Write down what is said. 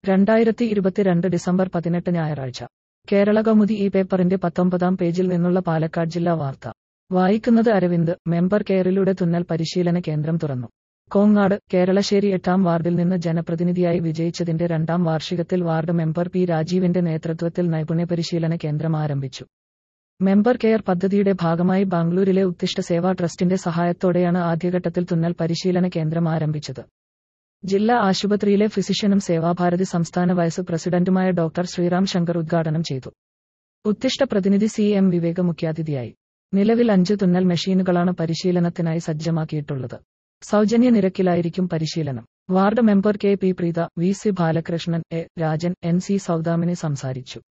രണ്ടായിരത്തി ഇരുപത്തിരണ്ട് ഡിസംബർ പതിനെട്ട് ഞായറാഴ്ച കേരള കൗമുദി ഈ പേപ്പറിന്റെ പത്തൊമ്പതാം പേജിൽ നിന്നുള്ള പാലക്കാട് ജില്ലാ വാർത്ത വായിക്കുന്നത് അരവിന്ദ് മെമ്പർ കെയറിലൂടെ തുന്നൽ പരിശീലന കേന്ദ്രം തുറന്നു കോങ്ങാട് കേരളശ്ശേരി എട്ടാം വാർഡിൽ നിന്ന് ജനപ്രതിനിധിയായി വിജയിച്ചതിന്റെ രണ്ടാം വാർഷികത്തിൽ വാർഡ് മെമ്പർ പി രാജീവിന്റെ നേതൃത്വത്തിൽ നൈപുണ്യ പരിശീലന കേന്ദ്രം ആരംഭിച്ചു മെമ്പർ കെയർ പദ്ധതിയുടെ ഭാഗമായി ബാംഗ്ലൂരിലെ ഉത്തിഷ്ട സേവാ ട്രസ്റ്റിന്റെ സഹായത്തോടെയാണ് ആദ്യഘട്ടത്തിൽ തുന്നൽ പരിശീലന കേന്ദ്രം ആരംഭിച്ചത് ജില്ലാ ആശുപത്രിയിലെ ഫിസിഷ്യനും സേവാഭാരതി സംസ്ഥാന വൈസ് പ്രസിഡന്റുമായ ഡോക്ടർ ശ്രീറാം ശങ്കർ ഉദ്ഘാടനം ചെയ്തു ഉത്തിഷ്ട പ്രതിനിധി സി എം വിവേക മുഖ്യാതിഥിയായി നിലവിൽ അഞ്ച് തുന്നൽ മെഷീനുകളാണ് പരിശീലനത്തിനായി സജ്ജമാക്കിയിട്ടുള്ളത് സൗജന്യ നിരക്കിലായിരിക്കും പരിശീലനം ward member K P Preetha V C Balakrishnan A Rajan N C Soudamini സംസാരിച്ചു